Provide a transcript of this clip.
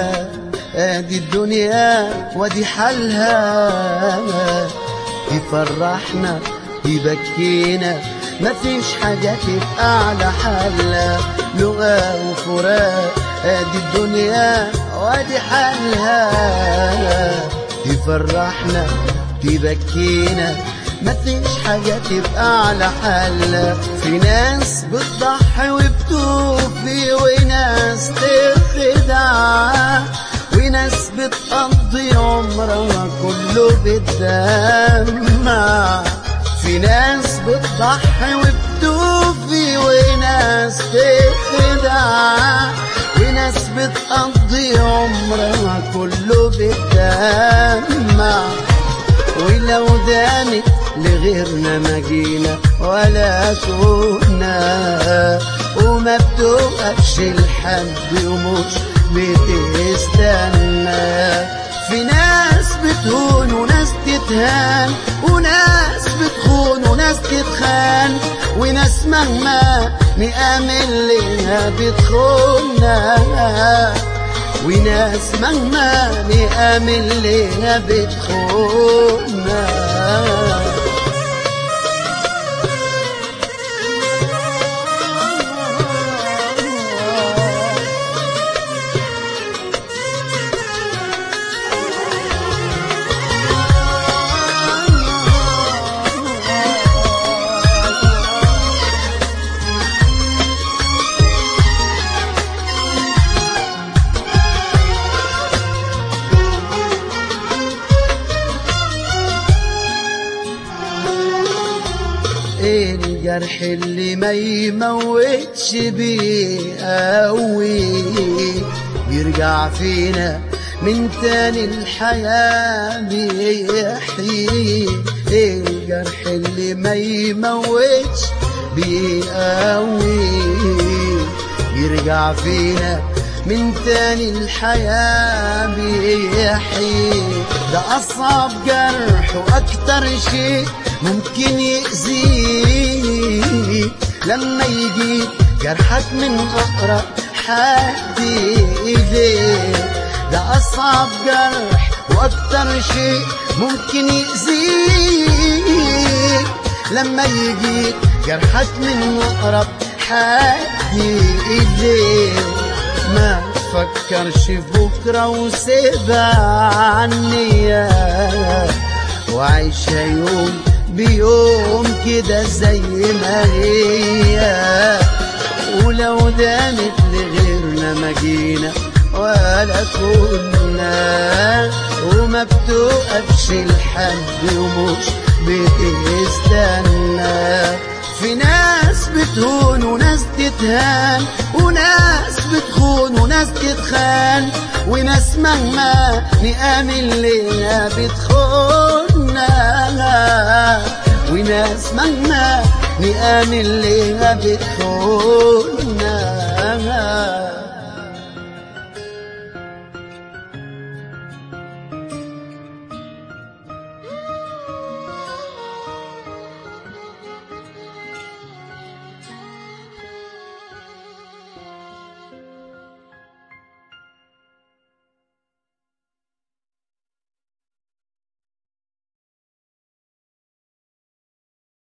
ادي الدنيا ودي حالها يفرحنا يبكينا مفيش حاجة تبقى على حالها لقاء وفراق ادي الدنيا ودي حالها يفرحنا تبكينا مفيش حاجة تبقى على حالها في ناس بتضحي وبتوفي وناس تخدع وناس بتقضي عمرها كله بالدمع في ناس بتضحي وبتوفي وناس تخدع وناس بتقضي عمرها كله بالدمع ولو دانت لغيرنا ما جينا ولا كنا وما بتوقفش لحد ومش بتستنى في ناس بتهون وناس تتهان وناس بتخون وناس تتخان وناس مهما نآمن لها بتخوننا وناس مهما نآمن لها بتخوننا الجرح اللي ما يموتش بيقوي يرجع فينا من تاني الحياة بيحيي الجرح اللي ما يموتش بيقوي يرجع فينا من تاني الحياة بيحيي ده أصعب جرح وأكتر شيء ممكن يأذيك لما يجي جرحك من أقرب حد إليك ده أصعب جرح وأكتر شيء ممكن يأذيك لما يجي جرحك من أقرب حد إليك ما تفكرش في بكرة وسيبها عني وعيشها يوم بيوم كده زي ما هي ولو دامت لغيرنا ما جينا ولا كنا وما بتوقفش لحد ومش بتستنى في ناس بتهون وناس تتهان وناس بتخون وناس تتخان وناس مهما نآمن ليها بتخوننا وناس مهما نآمن ليها بتخوننا